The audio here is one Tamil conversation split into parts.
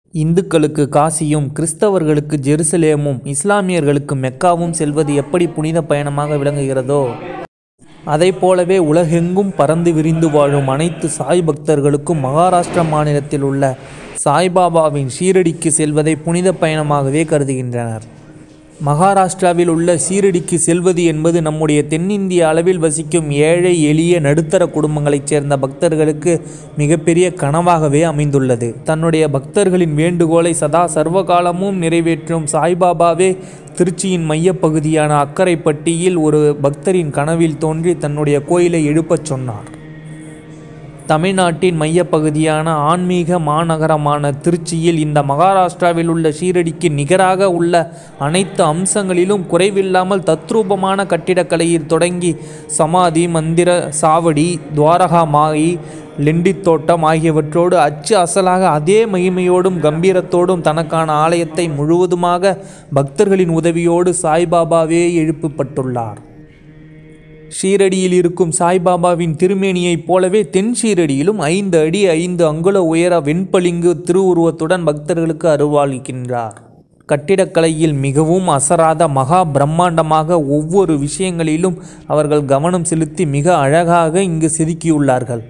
இந்துக்களுக்கு காசியும் கிறிஸ்தவர்களுக்கு ஜெருசலேமும் இஸ்லாமியர்களுக்கு மெக்காவும் செல்வது எப்படி புனித பயணமாக விளங்குகிறதோ அதைப் போலவே உலகெங்கும் பறந்து விரிந்து வாழும் அனைத்து சாய் பக்தர்களுக்கும் மகாராஷ்டிரா மாநிலத்தில் உள்ள சாய்பாபாவின் ஷீரடிக்கு செல்வதை புனித பயணமாகவே கருதுகின்றனர் மகாராஷ்டிராவில் உள்ள சீரடிக்கு செல்வது என்பது நம்முடைய தென்னிந்திய அளவில் வசிக்கும் ஏழை எளிய நடுத்தர குடும்பங்களைச் சேர்ந்த பக்தர்களுக்கு மிகப்பெரிய கனவாகவே அமைந்துள்ளது தன்னுடைய பக்தர்களின் வேண்டுகோளை சதா சர்வகாலமும் நிறைவேற்றும் சாய்பாபாவே திருச்சியின் மையப்பகுதியான அக்கரைப்பட்டியில் ஒரு பக்தரின் கனவில் தோன்றி தன்னுடைய கோயிலை எழுப்பச் சொன்னார் தமிழ்நாட்டின் மையப்பகுதியான ஆன்மீக மாநகரமான திருச்சியில் இந்த மகாராஷ்டிராவில் உள்ள ஷீரடிக்கு நிகராக உள்ள அனைத்து அம்சங்களிலும் குறைவில்லாமல் தத்ரூபமான கட்டிடக்கலையில் தொடங்கி சமாதி மந்திர சாவடி துவாரகா மாயி லெண்டித் தோட்டம் ஆகியவற்றோடு அச்சு அசலாக அதே மகிமையோடும் கம்பீரத்தோடும் தனக்கான ஆலயத்தை முழுவதுமாக பக்தர்களின் உதவியோடு சாய்பாபாவே எழுப்பப்பட்டுள்ளார் ஷீரடியில் இருக்கும் சாய்பாபாவின் திருமேனியைப் போலவே தென் ஷீரடியிலும் ஐந்து அடி ஐந்து அங்குல உயர வெண்பளிங்கு திருவுருவத்துடன் பக்தர்களுக்கு அருள்வாளிக்கின்றார் கட்டிடக்கலையில் மிகவும் அசராத மகா பிரம்மாண்டமாக ஒவ்வொரு விஷயங்களிலும் அவர்கள் கவனம் செலுத்தி மிக அழகாக இங்கு செதுக்கியுள்ளார்கள்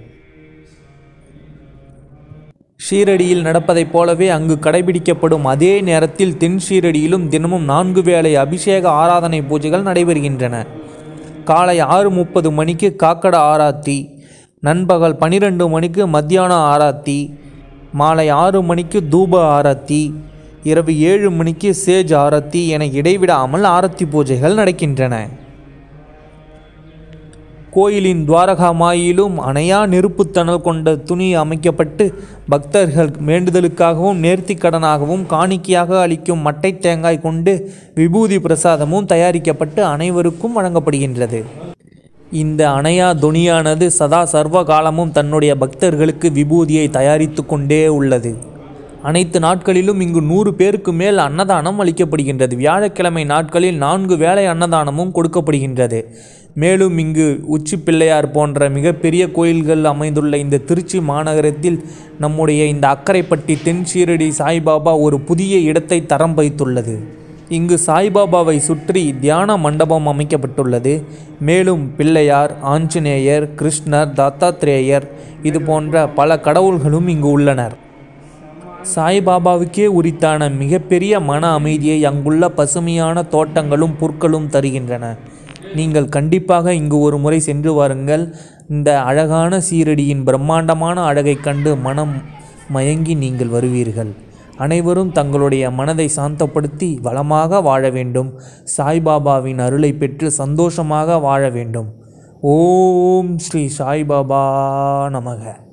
ஷீரடியில் நடப்பதைப் போலவே அங்கு கடைபிடிக்கப்படும் அதே நேரத்தில் தென் ஷீரடியிலும் தினமும் நான்கு வேளை அபிஷேக ஆராதனை பூஜைகள் நடைபெறுகின்றன காலை ஆறு முப்பது மணிக்கு காக்கட ஆராத்தி நண்பகல் பன்னிரெண்டு மணிக்கு மத்தியான ஆராத்தி மாலை ஆறு மணிக்கு தூப ஆராத்தி இரவு ஏழு மணிக்கு சேஜ் ஆரத்தி என இடைவிடாமல் ஆரத்தி பூஜைகள் நடக்கின்றன கோயிலின் துவாரகா மாயிலும் அணையா நெருப்புத்தணல் கொண்ட துணி அமைக்கப்பட்டு பக்தர்கள் வேண்டுதலுக்காகவும் நேர்த்திக்கடனாகவும் காணிக்கையாக அளிக்கும் மட்டை தேங்காய் கொண்டு விபூதி பிரசாதமும் தயாரிக்கப்பட்டு அனைவருக்கும் வழங்கப்படுகின்றது இந்த அணையா துணியானது சதா சர்வ காலமும் தன்னுடைய பக்தர்களுக்கு விபூதியை தயாரித்து கொண்டே உள்ளது அனைத்து நாட்களிலும் இங்கு நூறு பேருக்கு மேல் அன்னதானம் அளிக்கப்படுகின்றது வியாழக்கிழமை நாட்களில் நான்கு வேளை அன்னதானமும் கொடுக்கப்படுகின்றது மேலும் இங்கு உச்சி பிள்ளையார் போன்ற மிகப்பெரிய கோயில்கள் அமைந்துள்ள இந்த திருச்சி மாநகரத்தில் நம்முடைய இந்த அக்கரைப்பட்டி தென் ஷீரடி சாய்பாபா ஒரு புதிய இடத்தை தரம் வைத்துள்ளது இங்கு சாய்பாபாவை சுற்றி தியான மண்டபம் அமைக்கப்பட்டுள்ளது மேலும் பிள்ளையார் ஆஞ்சநேயர் கிருஷ்ணர் தத்தாத்ரேயர் இது போன்ற பல கடவுள்களும் இங்கு உள்ளனர் சாய்பாபாவுக்கே உரித்தான மிகப்பெரிய மன அமைதியை அங்குள்ள பசுமையான தோட்டங்களும் புற்களும் தருகின்றன நீங்கள் கண்டிப்பாக இங்கு ஒரு முறை சென்று வாருங்கள் இந்த அழகான சீரடியின் பிரம்மாண்டமான அழகைக் கண்டு மனம் மயங்கி நீங்கள் வருவீர்கள் அனைவரும் தங்களுடைய மனதை சாந்தப்படுத்தி வளமாக வாழ வேண்டும் சாய்பாபாவின் அருளை பெற்று சந்தோஷமாக வாழ வேண்டும் ஓம் ஸ்ரீ சாய்பாபா நமக